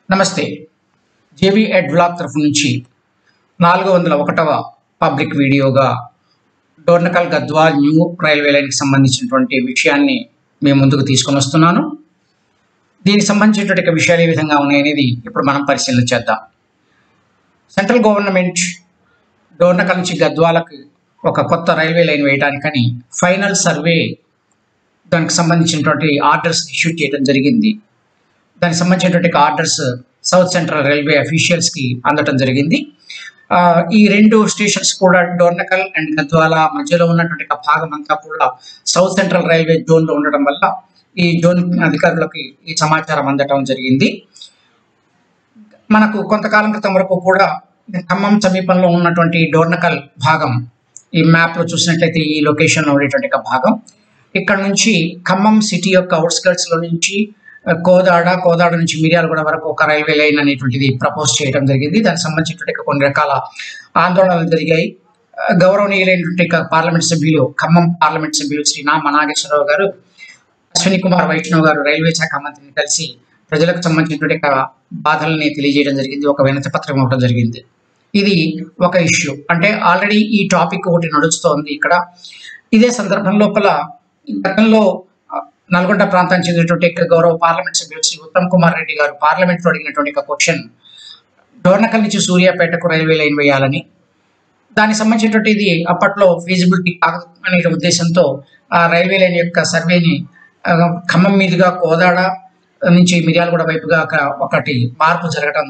నమస్తే జేబీ ఎడ్ బ్లాగ్ తరఫు నుంచి నాలుగు వందల ఒకటవ పబ్లిక్ వీడియోగా డోర్నకల్ గద్వాల్ న్యూ రైల్వే లైన్కి సంబంధించినటువంటి విషయాన్ని మేము ముందుకు తీసుకొని వస్తున్నాను దీనికి సంబంధించినటువంటి విషయాలు ఏ విధంగా ఉన్నాయనేది ఇప్పుడు మనం పరిశీలన చేద్దాం సెంట్రల్ గవర్నమెంట్ డోర్నకల్ నుంచి గద్వాలకు ఒక కొత్త రైల్వే లైన్ వేయడానికని ఫైనల్ సర్వే దానికి సంబంధించినటువంటి ఆర్డర్స్ ఇష్యూ చేయడం జరిగింది దానికి సంబంధించినటువంటి ఆర్డర్స్ సౌత్ సెంట్రల్ రైల్వే అఫీషియల్స్కి అందటం జరిగింది ఆ, ఈ రెండు స్టేషన్స్ కూడా డోర్నకల్ అండ్ గద్వాల మధ్యలో ఉన్నటువంటి ఒక భాగం అంతా కూడా సౌత్ సెంట్రల్ రైల్వే జోన్లో ఉండడం వల్ల ఈ జోన్ అధికారులకి ఈ సమాచారం అందటం జరిగింది మనకు కొంతకాలం క్రితం వరకు కూడా ఖమ్మం సమీపంలో ఉన్నటువంటి డోర్నకల్ భాగం ఈ మ్యాప్ లో చూసినట్లయితే ఈ లొకేషన్ లో ఉండేటువంటి ఒక భాగం ఇక్కడ నుంచి ఖమ్మం సిటీ యొక్క అవుట్స్కర్ట్స్ లో నుంచి ఆ, కోదాడ కోదాడ నుంచి మిర్యాలగూడ వరకు ఒక రైల్వే లైన్ అనేటువంటిది ప్రపోజ్ చేయడం జరిగింది దానికి సంబంధించినటువంటి కొన్ని రకాల ఆందోళనలు జరిగాయి ఆ, గౌరవనీయులైనటువంటి ఒక పార్లమెంట్ సభ్యులు ఖమ్మం పార్లమెంట్ సభ్యులు శ్రీ నామా నాగేశ్వరరావు గారు అశ్విని కుమార్ వైష్ణవ్ గారు రైల్వే శాఖ మంత్రిని కలిసి ప్రజలకు సంబంధించినటువంటి ఒక బాధల్ని తెలియజేయడం జరిగింది ఒక వినతి పత్రం ఇవ్వడం జరిగింది ఇది ఒక ఇష్యూ అంటే ఆల్రెడీ ఈ టాపిక్ ఒకటి నడుస్తోంది ఇక్కడ ఇదే సందర్భం లోపల గతంలో ఆ, నల్గొండ ప్రాంతానికి చెందినటువంటి ఒక గౌరవ పార్లమెంట్ సభ్యులు శ్రీ ఉత్తమ్ కుమార్ రెడ్డి గారు పార్లమెంట్ లో అడిగినటువంటి ఒక క్వశ్చన్ డోర్నకల్ నుంచి సూర్యాపేటకు రైల్వే లైన్ వేయాలని దానికి సంబంధించినటువంటి ఇది అప్పట్లో ఫీజిబిలిటీ కాదు అనే ఉద్దేశంతో ఆ రైల్వే లైన్ యొక్క సర్వేని ఆ, ఖమ్మం మీదుగా కోదాడ నుంచి మిర్యాలగూడ వైపుగా ఒక- ఒకటి మార్పు జరగడం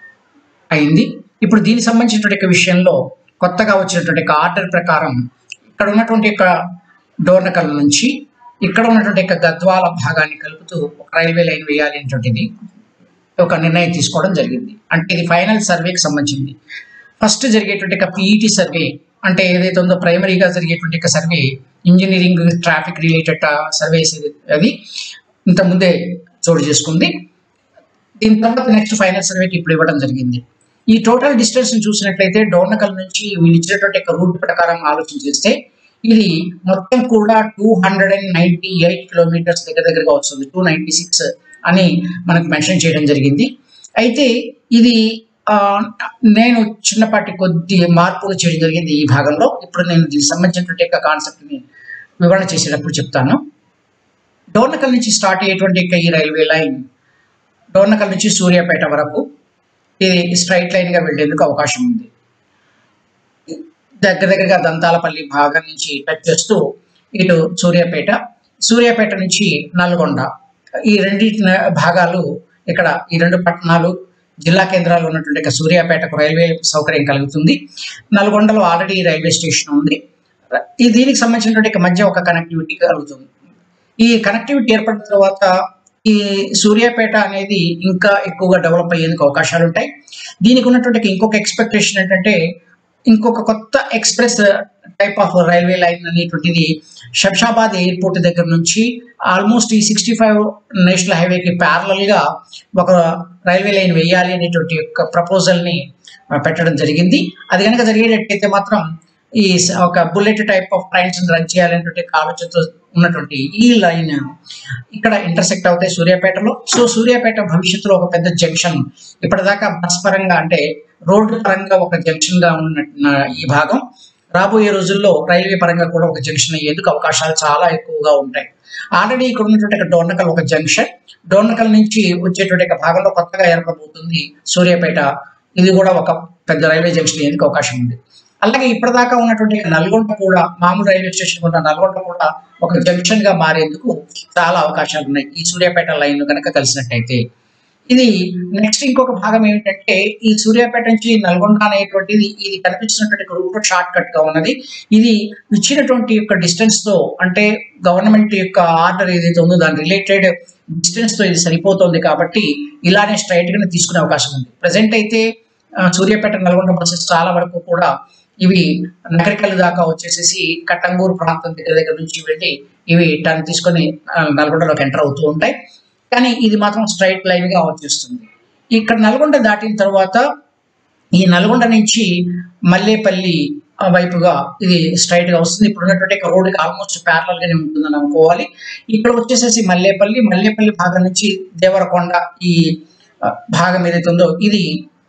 అయింది ఇప్పుడు దీనికి సంబంధించినటువంటి ఒక విషయంలో కొత్తగా వచ్చినటువంటి ఒక ఆర్డర్ ప్రకారం ఇక్కడ ఉన్నటువంటి ఒక డోర్నకల్ నుంచి ఇక్కడ ఉన్నటువంటి ఒక గద్వాల భాగాన్ని కలుపుతూ ఒక రైల్వే లైన్ వేయాలి అనేటువంటిది ఒక నిర్ణయం తీసుకోవడం జరిగింది అంటే ఇది ఫైనల్ సర్వేకి సంబంధించింది ఫస్ట్ జరిగేటువంటి ఒక పీఈటీ సర్వే అంటే ఏదైతే ఉందో ప్రైమరీగా జరిగేటువంటి ఒక survey engineering traffic related surveys అది ఇంత ముందే చోటు చేసుకుంది దీని తర్వాత నెక్స్ట్ ఫైనల్ సర్వేకి ఇప్పుడు ఇవ్వడం జరిగింది ఈ టోటల్ డిస్టెన్స్ చూసినట్లయితే డోర్నకల్ నుంచి వీళ్ళు ఇచ్చినటువంటి ఒక రూట్ ప్రకారం ఆలోచన చేస్తే ఇది మొత్తం కూడా two hundred and ninety eight kilometres దగ్గర దగ్గరగా వస్తుంది టూ నైన్టీ సిక్స్ అని మనకు మెన్షన్ చేయడం జరిగింది అయితే ఇది ఆ, నేను చిన్నపాటి కొద్ది మార్పులు చేయడం జరిగింది ఈ భాగంలో ఇప్పుడు నేను దీనికి సంబంధించినటువంటి యొక్క కాన్సెప్ట్ని వివరణ చేసేటప్పుడు చెప్తాను డోర్నకల్ నుంచి స్టార్ట్ అయ్యేటువంటి యొక్క ఈ రైల్వే లైన్ డోర్నకల్ నుంచి సూర్యాపేట వరకు ఇది స్ట్రైట్ లైన్ గా వెళ్లేందుకు అవకాశం ఉంది దగ్గర దగ్గరగా దంతాలపల్లి భాగం నుంచి టచ్ చేస్తూ ఇటు సూర్యాపేట సూర్యాపేట నుంచి నల్గొండ ఈ రెండు భాగాలు ఇక్కడ ఈ రెండు పట్టణాలు జిల్లా కేంద్రాలు ఉన్నటువంటి ఒక సూర్యాపేటకు రైల్వే సౌకర్యం కలుగుతుంది నల్గొండలో ఆల్రెడీ రైల్వే స్టేషన్ ఉంది ఈ దీనికి సంబంధించినటువంటి ఒక మధ్య ఒక కనెక్టివిటీ కలుగుతుంది ఈ కనెక్టివిటీ ఏర్పడిన తర్వాత ఈ సూర్యాపేట అనేది ఇంకా ఎక్కువగా డెవలప్ అయ్యేందుకు అవకాశాలు ఉంటాయి దీనికి ఉన్నటువంటి ఇంకొక ఎక్స్పెక్టేషన్ ఏంటంటే ఇంకొక కొత్త express type of railway line అనేటువంటిది శంషాబాద్ ఎయిర్పోర్ట్ దగ్గర నుంచి ఆల్మోస్ట్ ఈ సిక్స్టీ ఫైవ్ నేషనల్ హైవేకి ప్యారలల్ గా ఒక రైల్వే లైన్ వేయాలి అనేటువంటి యొక్క ప్రపోజల్ ని ఆ, పెట్టడం జరిగింది అది కనుక జరిగేటట్టయితే మాత్రం ఈ స- ఒక bullet type of trains run చేయాలనేటువంటి ఒక ఆలోచనతో ఉన్నటువంటి ఈ లైన్ ఇక్కడ ఇంటర్సెక్ట్ అవుతాయి సూర్యాపేటలో సో సూర్యాపేట భవిష్యత్తులో ఒక పెద్ద జంక్షన్ ఇప్పటిదాకా బస్ పరంగా అంటే రోడ్డు పరంగా ఒక జంక్షన్ గా ఉన్న ఈ భాగం రాబోయే రోజుల్లో రైల్వే పరంగా కూడా ఒక జంక్షన్ అయ్యేందుకు అవకాశాలు చాలా ఎక్కువగా ఉంటాయి ఆల్రెడీ ఇక్కడ ఉన్నటువంటి ఒక డోర్నకల్ ఒక జంక్షన్ డోర్నకల్ నుంచి వచ్చేటువంటి ఒక భాగంలో కొత్తగా ఏర్పడబోతుంది సూర్యాపేట ఇది కూడా ఒక పెద్ద రైల్వే జంక్షన్ అయ్యేందుకు అవకాశం ఉంది అలాగే ఇప్పటిదాకా ఉన్నటువంటి నల్గొండ కూడా మామూలు రైల్వే స్టేషన్ ఉన్న నల్గొండ కూడా ఒక జంక్షన్ గా మారేందుకు చాలా అవకాశాలు ఉన్నాయి ఈ సూర్యాపేట లైన్ కనుక కలిసినట్టయితే ఇది నెక్స్ట్ ఇంకొక భాగం ఏమిటంటే ఈ సూర్యాపేట నుంచి నల్గొండ అనేటువంటిది ఇది కనిపించినటువంటి రూట్ షార్ట్ కట్ గా ఉన్నది ఇది ఇచ్చినటువంటి యొక్క డిస్టెన్స్ తో అంటే గవర్నమెంట్ యొక్క ఆర్డర్ ఏదైతే ఉందో దాని రిలేటెడ్ డిస్టెన్స్ తో ఇది సరిపోతుంది కాబట్టి ఇలానే స్ట్రైట్ గా తీసుకునే అవకాశం ఉంది ప్రజెంట్ అయితే ఆ, సూర్యాపేట నల్గొండ బస్సెస్ చాలా వరకు కూడా ఇవి నగరికల్ దాకా వచ్చేసేసి కట్టంగూరు ప్రాంతం దగ్గర దగ్గర నుంచి వెళ్ళి ఇవి టర్న్ తీసుకొని ఆ, నల్గొండలోకి ఎంటర్ అవుతూ ఉంటాయి కానీ ఇది మాత్రం స్ట్రైట్ లైన్ గా వచ్చేస్తుంది ఇక్కడ నల్గొండ దాటిన తర్వాత ఈ నల్గొండ నుంచి మల్లేపల్లి ఆ వైపుగా ఇది స్ట్రైట్ గా వస్తుంది ఇప్పుడు ఉన్నటువంటి రోడ్డుకి ఆల్మోస్ట్ ప్యారలల్ గానే ఉంటుందని అనుకోవాలి ఇక్కడ వచ్చేసేసి మల్లేపల్లి మల్లేపల్లి భాగం నుంచి దేవరకొండ ఈ ఆ, భాగం ఏదైతే ఉందో ఇది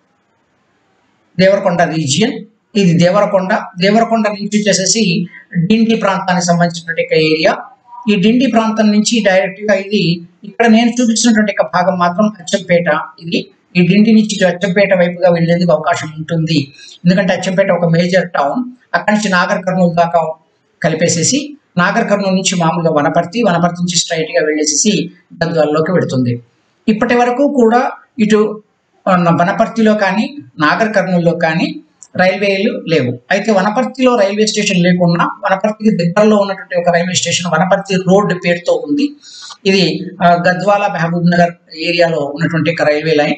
దేవరకొండ రీజియన్ ఇది దేవరకొండ దేవరకొండ నుంచి వచ్చేసేసి డిండి ప్రాంతానికి సంబంధించినటువంటి ఒక ఏరియా ఈ డిండి ప్రాంతం నుంచి డైరెక్ట్ గా ఇది ఇక్కడ నేను చూపించినటువంటి ఒక భాగం మాత్రం అచ్చంపేట ఇది ఈ డిండి నుంచి ఇటు అచ్చంపేట వైపుగా వెళ్లేందుకు అవకాశం ఉంటుంది ఎందుకంటే అచ్చంపేట ఒక మేజర్ టౌన్ అక్కడి నుంచి నాగర్ కర్నూలు దాకా కలిపేసేసి నాగర్ కర్నూలు నుంచి మామూలుగా వనపర్తి వనపర్తి నుంచి స్ట్రైట్ గా వెళ్ళేసేసి గద్వాల్లోకి వెళుతుంది ఇప్పటి వరకు కూడా ఇటు ఆ, వనపర్తిలో కానీ నాగర్ కర్నూలులో కానీ రైల్వేలు లేవు అయితే వనపర్తిలో రైల్వే స్టేషన్ లేకుండా వనపర్తికి దగ్గరలో ఉన్నటువంటి ఒక రైల్వే స్టేషన్ వనపర్తి రోడ్ పేరుతో ఉంది ఇది ఆ, గద్వాల మహబూబ్ నగర్ ఏరియాలో ఉన్నటువంటి ఒక railway line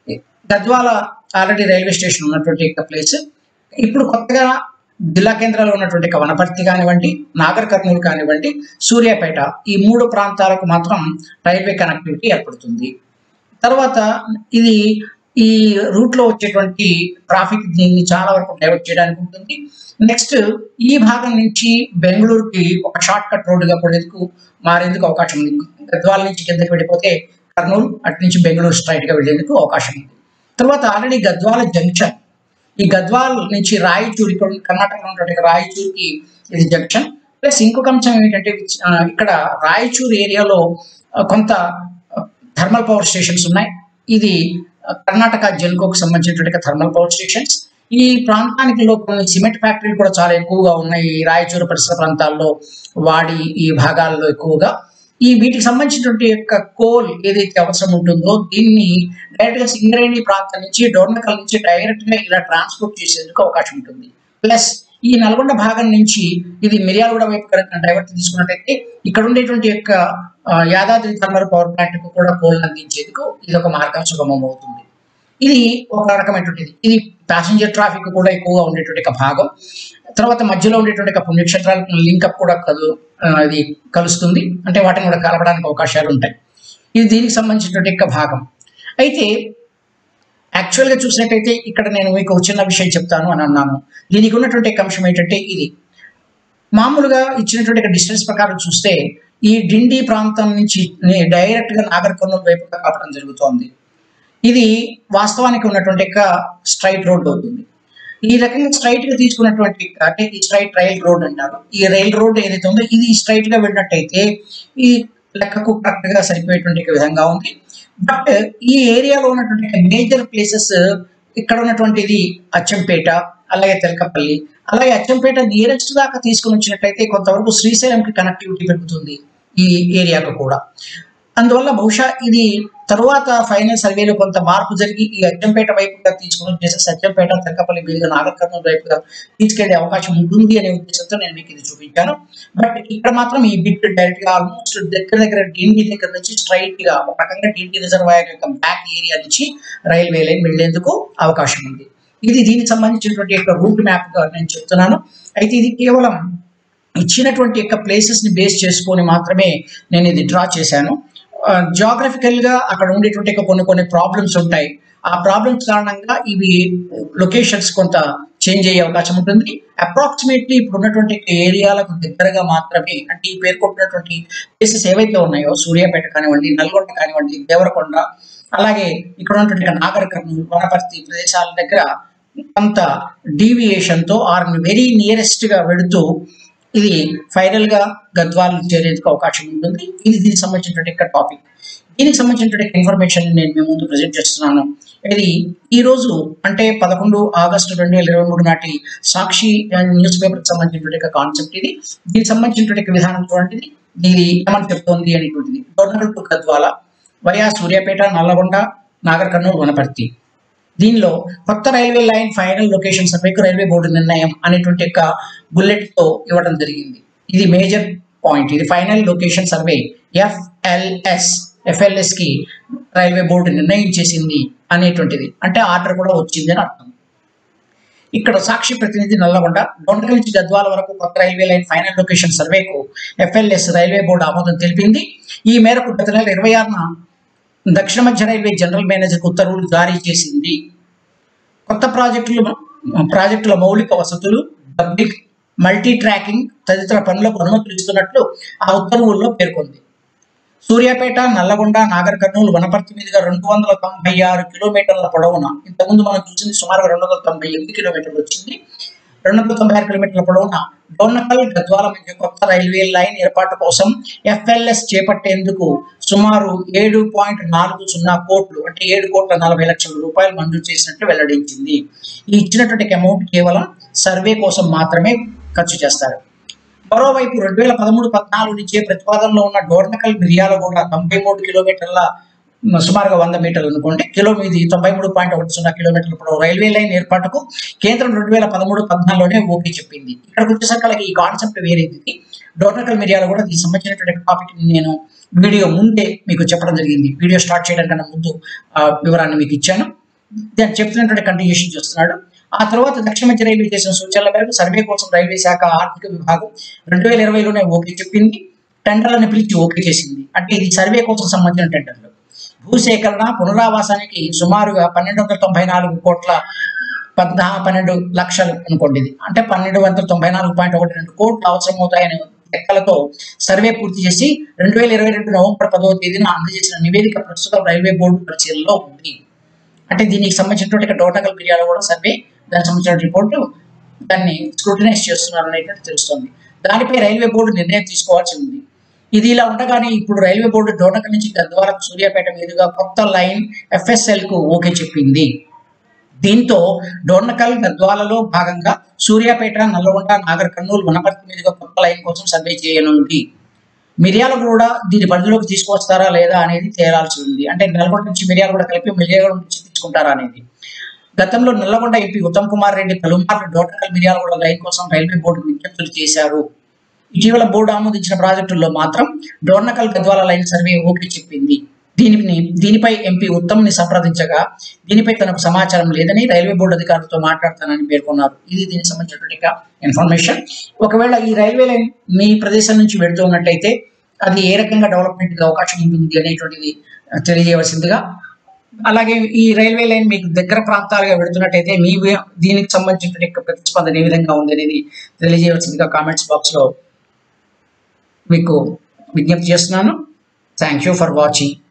Gadwal already railway station ఉన్నటువంటి ఒక ప్లేస్ ఇప్పుడు కొత్తగా జిల్లా కేంద్రాల్లో ఉన్నటువంటి ఒక వనపర్తి కానివ్వండి నాగర్ కర్నూలు కానివ్వండి సూర్యాపేట ఈ మూడు ప్రాంతాలకు మాత్రం రైల్వే కనెక్టివిటీ ఏర్పడుతుంది తర్వాత ఇది ఈ రూట్ లో వచ్చేటువంటి ట్రాఫిక్ దీన్ని చాలా వరకు డైవర్ట్ చేయడానికి ఉంటుంది నెక్స్ట్ ఈ భాగం నుంచి బెంగళూరుకి ఒక షార్ట్ కట్ రోడ్డుగా కూడా ఎందుకు మారేందుకు అవకాశం ఉంది గద్వాల నుంచి కిందకి వెళ్ళిపోతే కర్నూలు అటు నుంచి బెంగళూరు స్ట్రైట్ గా వెళ్ళేందుకు అవకాశం ఉంది తర్వాత ఆల్రెడీ గద్వాల జంక్షన్ ఈ గద్వాల్ నుంచి రాయచూర్ ఇక్కడ కర్ణాటకలో ఉన్నటువంటి రాయచూర్కి ఇది జంక్షన్ ప్లస్ ఇంకొక అంశం ఏంటంటే ఆ, ఇక్కడ రాయచూర్ ఏరియాలో ఆ, కొంత థర్మల్ పవర్ స్టేషన్స్ ఉన్నాయి ఇది ఆ, కర్ణాటక జెన్కోకు సంబంధించినటువంటి థర్మల్ పవర్ స్టేషన్స్ ఈ ప్రాంతానికి లో కొన్ని సిమెంట్ ఫ్యాక్టరీలు కూడా చాలా ఎక్కువగా ఉన్నాయి ఈ రాయచూరు పరిసర ప్రాంతాల్లో వాడి ఈ భాగాల్లో ఎక్కువగా ఈ వీటికి సంబంధించినటువంటి యొక్క కోల్ ఏదైతే అవసరం ఉంటుందో దీన్ని డైరెక్ట్ గా సింగరేణి ప్రాంతం నుంచి డోర్నకల్ నుంచి డైరెక్ట్ గా ఇలా ట్రాన్స్పోర్ట్ చేసేందుకు అవకాశం ఉంటుంది ప్లస్ ఈ నల్గొండ భాగం నుంచి ఇది మిర్యాలగూడ వైపు కనుక డైవర్ట్ తీసుకున్నట్టయితే ఇక్కడ ఉండేటువంటి యొక్క ఆ, యాదాద్రి థర్మల్ పవర్ ప్లాంట్ కు కూడా కోల్ అందించేందుకు ఇది ఒక మార్గం సుగమం అవుతుంది ఇది ఒక రకమైనటువంటిది ఇది ప్యాసింజర్ ట్రాఫిక్ కూడా ఎక్కువగా ఉండేటువంటి ఒక భాగం తర్వాత మధ్యలో ఉండేటువంటి ఒక పుణ్యక్షేత్రాలకు లింకప్ కూడా కలు ఆ, ఇది కలుస్తుంది అంటే వాటిని కూడా కలపడానికి అవకాశాలు ఉంటాయి ఇది దీనికి సంబంధించినటువంటి యొక్క భాగం అయితే యాక్చువల్గా చూసినట్టయితే ఇక్కడ నేను మీకు ఒక చిన్న విషయం చెప్తాను అని అన్నాను దీనికి ఉన్నటువంటి ఒక అంశం ఏంటంటే ఇది మామూలుగా ఇచ్చినటువంటి డిస్టెన్స్ ప్రకారం చూస్తే ఈ డిండి ప్రాంతం నుంచి డైరెక్ట్ గా నాగర్ కర్నూలు వైపుగా కాపడం జరుగుతోంది ఇది వాస్తవానికి ఉన్నటువంటి ఒక స్ట్రైట్ రోడ్ అవుతుంది ఈ రకంగా స్ట్రైట్ గా తీసుకున్నటువంటి అంటే ఈ స్ట్రైట్ రైల్ రోడ్ అంటారు ఈ రైల్ రోడ్ ఏదైతే ఉందో ఇది స్ట్రైట్ గా వెళ్ళినట్టయితే ఈ లెక్కకు కరెక్ట్ గా సరిపోయేటువంటి ఒక విధంగా ఉంది బట్ ఈ ఏరియాలో ఉన్నటువంటి మేజర్ ప్లేసెస్ ఇక్కడ ఉన్నటువంటిది అచ్చంపేట అలాగే తెలకపల్లి అలాగే అచ్చంపేట నియరెస్ట్ దాకా తీసుకుని వచ్చినట్లయితే కొంతవరకు శ్రీశైలంకి కనెక్టివిటీ పెరుగుతుంది ఈ ఏరియాకు కూడా అందువల్ల బహుశా ఇది తరువాత ఫైనల్ సర్వేలో కొంత మార్పు జరిగి ఈ అచ్చంపేట వైపుగా తీసుకుని వచ్చేసి అచ్చంపేట తెలకపల్లి మీదుగా నాగర్ కర్నూలు వైపుగా తీసుకెళ్లే అవకాశం ఉంటుంది అనే ఉద్దేశంతో నేను మీకు ఇది చూపించాను బట్ ఇక్కడ మాత్రం ఈ బిట్ డైరెక్ట్ గా ఆల్మోస్ట్ దగ్గర దగ్గర డిండి దగ్గర నుంచి స్ట్రైట్ గా ఒక రకంగా డిండి రిజర్వాయర్ యొక్క బ్యాక్ ఏరియా నుంచి రైల్వే లైన్ వెళ్లేందుకు అవకాశం ఉంది ఇది దీనికి సంబంధించినటువంటి యొక్క రూట్ మ్యాప్ గా నేను చెప్తున్నాను అయితే ఇది కేవలం ఇచ్చినటువంటి యొక్క ప్లేసెస్ ని బేస్ చేసుకొని మాత్రమే నేను ఇది డ్రా చేశాను జాగ్రఫికల్ గా అక్కడ ఉండేటువంటి యొక్క కొన్ని కొన్ని ప్రాబ్లమ్స్ ఉంటాయి ఆ ప్రాబ్లమ్స్ కారణంగా ఇవి లొకేషన్స్ కొంత చేంజ్ అయ్యే అవకాశం ఉంటుంది అప్రాక్సిమేట్లీ ఇప్పుడు ఉన్నటువంటి ఏరియాలకు దగ్గరగా మాత్రమే అంటే ఈ పేర్కొంటున్నటువంటి ప్లేసెస్ ఏవైతే ఉన్నాయో సూర్యాపేట కానివ్వండి నల్గొండ కానివ్వండి దేవరకొండ అలాగే ఇక్కడ ఉన్నటువంటి నాగర్ కర్నూలు వనపర్తి ప్రదేశాల దగ్గర కొంత డీవియేషన్ తో ఆర్ వెరీ నియరెస్ట్ గా వెళుతూ ఇది ఫైనల్ గా గద్వాల్ చేరేందుకు అవకాశం ఉంటుంది ఇది దీనికి సంబంధించినటువంటి యొక్క టాపిక్ దీనికి సంబంధించినటువంటి ఇన్ఫర్మేషన్ నేను మీ ముందు ప్రజెంట్ చేస్తున్నాను ఇది ఈ రోజు అంటే పదకొండు ఆగస్టు రెండు వేల ఇరవై మూడు నాటి సాక్షి న్యూస్ పేపర్ సంబంధించినటువంటి కాన్సెప్ట్ ఇది దీనికి సంబంధించినటువంటి విధానం చూడండి ఇది ఏమని చెప్తోంది అనేటువంటిది డోర్నకల్ టు గద్వాల వయా సూర్యాపేట నల్లగొండ నాగర్ కర్నూలు వనపర్తి దీనిలో కొత్త రైల్వే లైన్ ఫైనల్ లొకేషన్ సర్వేకు రైల్వే బోర్డు నిర్ణయం అనేటువంటి యొక్క బుల్లెట్ తో ఇవ్వడం జరిగింది ఇది మేజర్ పాయింట్ ఇది final location survey FLS FLS కి రైల్వే బోర్డు నిర్ణయం చేసింది అనేటువంటిది అంటే ఆర్డర్ కూడా వచ్చింది అని అర్థం ఇక్కడ సాక్షి ప్రతినిధి నల్లగొండ డొండల నుంచి గద్వాల వరకు కొత్త రైల్వే లైన్ ఫైనల్ లొకేషన్ సర్వేకు ఎఫ్ఎల్ఎస్ రైల్వే బోర్డు ఆమోదం తెలిపింది ఈ మేరకు గత నెల ఇరవై ఆరున దక్షిణ మధ్య రైల్వే జనరల్ మేనేజర్ ఉత్తర్వులు జారీ చేసింది కొత్త ప్రాజెక్టులు ప్రాజెక్టుల మౌలిక వసతులు డబ్బింగ్ మల్టీ ట్రాకింగ్ తదితర పనులకు అనుమతులు ఇస్తున్నట్లు ఆ ఉత్తర్వుల్లో పేర్కొంది సూర్యాపేట నల్లగొండ నాగర్ కర్నూలు వనపర్తి మీదుగా రెండు వందల తొంభై ఆరు కిలోమీటర్ల పొడవున ఇంతకుముందు మనం చూసింది సుమారుగా రెండు వందల తొంభై ఎనిమిది కిలోమీటర్లు వచ్చింది రెండు వందల తొంభై ఆరు కిలోమీటర్ల పొడవున డోర్నకల్ గద్వాల మధ్య కొత్త రైల్వే లైన్ ఏర్పాటు కోసం ఎఫ్ఎల్ఎస్ చేపట్టేందుకు సుమారు ఏడు పాయింట్ నాలుగు సున్నా కోట్లు అంటే ఏడు కోట్ల నలభై లక్షల రూపాయలు మంజూరు చేసినట్లు వెల్లడించింది ఈ ఇచ్చినటువంటి అమౌంట్ కేవలం సర్వే కోసం మాత్రమే ఖర్చు చేస్తారు మరోవైపు రెండు వేల పదమూడు పద్నాలుగు నుంచే ప్రతిపాదనలో ఉన్న డోర్నకల్ మిర్యాలగూడ తొంభై మూడు కిలోమీటర్ల మ్, సుమారుగా వంద మీటర్లు అనుకోండి కిలో మీది తొంభై మూడు పాయింట్ ఒకటి సున్నా కిలోమీటర్ల పొడవు రైల్వే లైన్ ఏర్పాటుకు కేంద్రం రెండు వేల పదమూడు పద్నాలుగులోనే ఓకే చెప్పింది ఇక్కడికి వచ్చేసరికి ఈ కాన్సెప్ట్ వేరేది డోర్నకల్ మిర్యాల కూడా దీనికి సంబంధించినటువంటి టాపిక్ నేను వీడియో ముందే మీకు చెప్పడం జరిగింది వీడియో స్టార్ట్ చేయడం కన్నా ముందు ఆ వివరాన్ని మీకు ఇచ్చాను దాన్ని చెప్తున్నటువంటి కంటిన్యూషన్ చేస్తున్నాడు ఆ తర్వాత దక్షిణ మధ్య రైల్వే చేసిన సూచనల మేరకు సర్వే కోసం రైల్వే శాఖ ఆర్థిక విభాగం రెండు వేల ఇరవైలోనే ఓకే చెప్పింది టెండర్లను పిలిచి ఓకే చేసింది అంటే ఇది సర్వే కోసం సంబంధించిన టెండర్లు భూసేకరణ పునరావాసానికి సుమారుగా పన్నెండు వందల తొంభై నాలుగు కోట్ల పద్నా పన్నెండు లక్షలు అనుకోండి ఇది అంటే పన్నెండు వందల తొంభై నాలుగు పాయింట్ ఒకటి రెండు కోట్లు అవసరమవుతాయని లెక్కలతో సర్వే పూర్తి చేసి రెండు వేల ఇరవై రెండు నవంబర్ పదవ తేదీన అందజేసిన నివేదిక ప్రస్తుతం రైల్వే బోర్డు పరిశీలనలో ఉంది అంటే దీనికి సంబంధించినటువంటి డోటకల్ మిరియాలో కూడా సర్వే దానికి సంబంధించిన రిపోర్టు దాన్ని స్క్రూటినైజ్ చేస్తున్నారు అనేటువంటి తెలుస్తుంది దానిపై రైల్వే బోర్డు నిర్ణయం తీసుకోవాల్సి ఉంది ఇది ఇలా ఉండగానే ఇప్పుడు రైల్వే బోర్డు డోటకల్ నుంచి గద్వాల సూర్యాపేట మీదుగా కొత్త లైన్ ఎఫ్ఎస్ఎల్ కు ఓకే చెప్పింది దీంతో డోర్నకల్ గద్వాలలో భాగంగా సూర్యాపేట నల్లగొండ నాగర్ కర్నూలు వనపర్తి మీదుగా కొత్త లైన్ కోసం సర్వే చేయనుంది మిరియాలు కూడా దీని పరిధిలోకి తీసుకొస్తారా లేదా అనేది తేలాల్సి ఉంది అంటే నల్గొండ నుంచి మిరియాలు కూడా కలిపి మిరియాల నుంచి తీసుకుంటారా అనేది గతంలో నల్లగొండ ఎంపీ ఉత్తమ్ కుమార్ రెడ్డి పలుమార్లు డోటకల్ మిరియాల కూడా లైన్ కోసం రైల్వే బోర్డు విజ్ఞప్తులు చేశారు ఇటీవల బోర్డు ఆమోదించిన ప్రాజెక్టుల్లో మాత్రం Dornakal Gadwal line survey okay చెప్పింది దీనిని దీనిపై ఎంపీ ఉత్తమ్ ని సంప్రదించగా దీనిపై తనకు సమాచారం లేదని రైల్వే బోర్డు అధికారులతో మాట్లాడతానని పేర్కొన్నారు ఇది దీనికి సంబంధించినటువంటి ఇన్ఫర్మేషన్ ఒకవేళ ఈ రైల్వే లైన్ మీ ప్రదేశం నుంచి వెళ్తూ ఉన్నట్టయితే అది ఏ రకంగా డెవలప్మెంట్ కి అవకాశం ఉంటుంది అనేటువంటిది తెలియజేయవలసిందిగా అలాగే ఈ రైల్వే లైన్ మీకు దగ్గర ప్రాంతాలుగా వెళుతున్నట్టయితే మీ వే- దీనికి సంబంధించిన ప్రతిస్పందన ఏ విధంగా ఉంది అనేది తెలియజేయవలసిందిగా కామెంట్స్ బాక్స్ లో మీకు విజ్ఞప్తి చేస్తున్నాను థ్యాంక్ యూ ఫర్ వాచింగ్